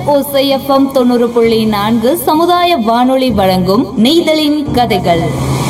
ஓசைஎஃப்எம் தொண்ணூறு புள்ளி நான்கு சமுதாய வானொலி வழங்கும் நெய்தலின் கதைகள்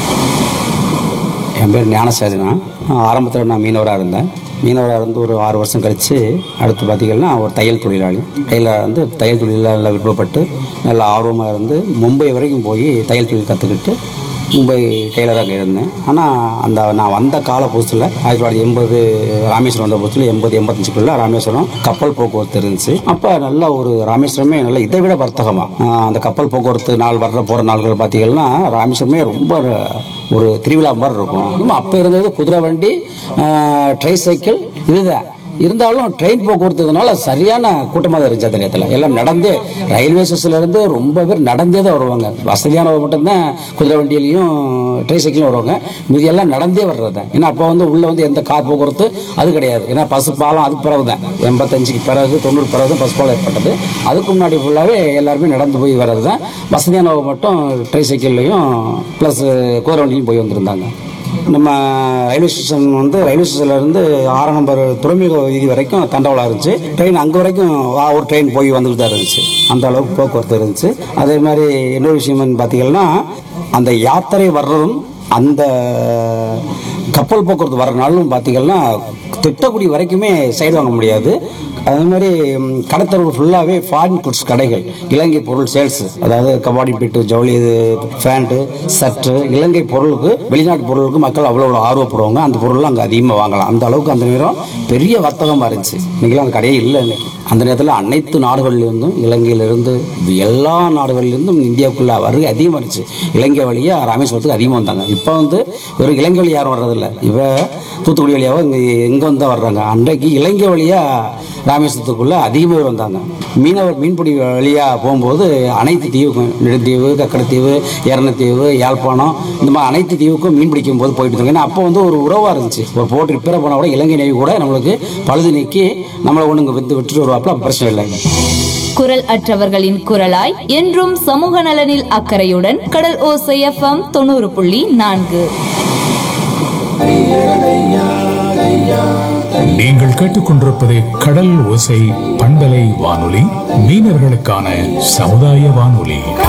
என் பேர் ஞானசேஜனா ஆரம்பத்தில் நான் மீனவராக இருந்தேன் மீனவராக இருந்து ஒரு ஆறு வருஷம் கழித்து அடுத்து பார்த்திங்கன்னா ஒரு தையல் தொழிலாளி தையலாக வந்து தையல் தொழிலில் நல்லா விருப்பப்பட்டு நல்லா ஆர்வமாக இருந்து மும்பை வரைக்கும் போய் தையல் தொழில் கற்றுக்கிட்டு மும்பை டெய்லராக இருந்தேன் ஆனால் அந்த நான் வந்த கால புதுசில் ஆயிரத்தி தொள்ளாயிரத்தி எண்பது ராமேஸ்வரம் வந்த புதுசில் எண்பது எண்பத்தஞ்சுக்குள்ள ராமேஸ்வரம் கப்பல் போக்குவரத்து இருந்துச்சு அப்போ நல்ல ஒரு ராமேஸ்வரமே நல்ல இதை விட வர்த்தகமாக அந்த கப்பல் போக்குவரத்து நாள் வர்ற போகிற நாள்கள் பார்த்தீங்கன்னா ராமேஸ்வரமே ரொம்ப ஒரு திருவிழா மாதிரி இருக்கும் இன்னும் அப்போ இருந்தது குதிரை வண்டி ட்ரை சைக்கிள் இதுதான் இருந்தாலும் ட்ரெயின் போக்குவரத்துனால சரியான கூட்டமாக தான் இருந்துச்சு அந்த நேரத்தில் எல்லாம் நடந்தே ரயில்வே ஸ்டேஷன்ல இருந்து ரொம்ப பேர் நடந்தே தான் வருவாங்க வசதியானவங்க மட்டும்தான் குதிரை வண்டியிலையும் ட்ரை சைக்கிளும் வருவாங்க மீதி எல்லாம் நடந்தே வர்றது தான் ஏன்னா அப்போ வந்து உள்ளே வந்து எந்த கார் போக்குவரத்து அது கிடையாது ஏன்னா பசு பாலம் அதுக்கு பிறகு தான் எண்பத்தஞ்சுக்கு பிறகு தொண்ணூறு பிறகு தான் பசு பாலம் ஏற்பட்டது அதுக்கு முன்னாடி ஃபுல்லாகவே எல்லாருமே நடந்து போய் வர்றது தான் வசதியானவங்க மட்டும் ட்ரை சைக்கிள்லையும் ப்ளஸ் குதிரை வண்டியும் போய் வந்திருந்தாங்க நம்ம ரயில்வே ஸ்டேஷன் வந்து ரயில்வே ஸ்டேஷன்ல இருந்து ஆறாம் நம்பர் துறைமுக வீதி வரைக்கும் தண்டவாளம் இருந்துச்சு ட்ரெயின் அங்கே வரைக்கும் வா- ஒரு ட்ரெயின் போய் வந்துட்டு தான் இருந்துச்சு அந்த அளவுக்கு போக்குவரத்து இருந்துச்சு அதே மாதிரி இன்னொரு விஷயம் பார்த்தீங்கன்னா அந்த யாத்திரை வர்றதும் அந்த கப்பல் போக்குவரத்து வர நாளும் பார்த்தீங்கன்னா திட்டக்குடி வரைக்குமே சைடு வாங்க முடியாது அதே மாதிரி ம், கடத்தரவு ஃபுல்லாகவே ஃபாரின் குட்ஸ் கடைகள் இலங்கை பொருள் சேல்ஸ் அதாவது கபாடி பிட்டு ஜவுளி இது ஃபேண்ட்டு சர்ட்டு இலங்கை பொருளுக்கு வெளிநாட்டு பொருளுக்கு மக்கள் அவ்வளோ அவ்வளோ ஆர்வப்படுவாங்க அந்த பொருள்லாம் அங்கே அதிகமாக வாங்கலாம் அந்த அளவுக்கு அந்த நேரம் பெரிய வர்த்தகமாக இருந்துச்சு இன்னைக்கெல்லாம் அந்த கடையே இல்லை இன்னைக்கு அந்த நேரத்தில் அனைத்து நாடுகளிலிருந்தும் இலங்கையிலிருந்து எல்லா நாடுகளிலிருந்தும் இந்தியாவுக்குள்ள வருகை அதிகமாக இருந்துச்சு இலங்கை வழியாக ராமேஸ்வரத்துக்கு அதிகமாக வந்தாங்க இப்போ வந்து வெறும் இலங்கை வழி யாரும் வர்றதில்ல இப்போ தூத்துக்குடி வழியாக இங்கே எங்கே வந்து தான் வர்றாங்க அன்றைக்கு இலங்கை வழியாக ராமேஸ்வரத்துக்குள்ள அதிகமாக பேர் வந்தாங்க மீனவர் மீன்பிடி வழியாக போகும்போது அனைத்து தீவுக்கும் நெடுந்தீவு கக்கடத்தீவு எரணத்தீவு யாழ்ப்பாணம் இந்த மாதிரி அனைத்து தீவுக்கும் மீன் பிடிக்கும் போது போயிட்டு இருந்தாங்க ஏன்னா அப்போ வந்து ஒரு உறவாக இருந்துச்சு ஒரு போட்டு ரிப்பேர் பண்ணால் கூட இலங்கை நேவி கூட நம்மளுக்கு பழுது நீக்கி நம்மளை ஒன்று இங்கே வித்து விட்டுட்டு வருவாப்பில் அப்போ பிரச்சனை இல்லைங்க குரல் அற்றவர்களின் குரலாய் என்றும் சமூக நலனில் அக்கறையுடன் கடல் ஓசை எஃப்எம் தொண்ணூறு புள்ளி நான்கு நீங்கள் கேட்டுக்கொண்டிருப்பது கடல் ஓசை பண்பலை வானொலி மீனவர்களுக்கான சமுதாய வானொலி